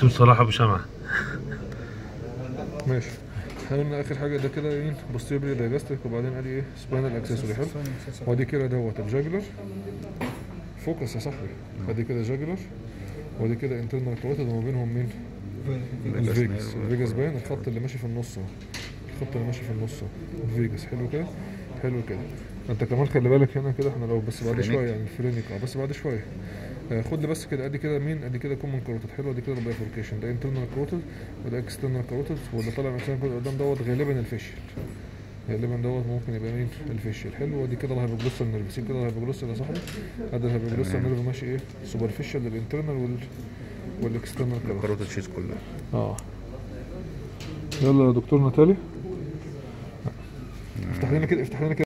دكتور صلاح ابو شمعه ماشي احنا قلنا اخر حاجه ده كده ايه بوستيبلي دايجاستيك وبعدين ادي ايه سباينال اكسسوري حلو وادي كده دوت الجاجلر فوكس يا صاحبي ادي كده جاجلر وادي كده انترنال كروتد وما بينهم مين الفيجاس الفيجاس باين الخط اللي ماشي في النص اهو الخط اللي ماشي في النص اهو الفيجاس حلو كده حلو كده انت كمان خلي بالك هنا كده احنا لو بس بعد شويه يعني الفرينيك اه بس بعد شويه آه، خد لي بس كده ادي كده مين ادي كده كومن كروتد حلو ادي كده البايفوركيشن ده انترنال كروتد وده اكسترنال كروتد واللي طالع من الانسان كده قدام دوت غالبا الفيشل غالبا دوت ممكن يبقى مين الفيشل حلو وادي كده الهايبوجلوسال نيرف سيب كده الهايبوجلوسال يا صاحبي ادي الهايبوجلوسال نيرف ماشي ايه سوبرفيشال للانترنال وال والاكسترنال كروتد كروت الشيز كلها اه يلا يا دكتور ناتالي افتح لنا كده افتح لنا كده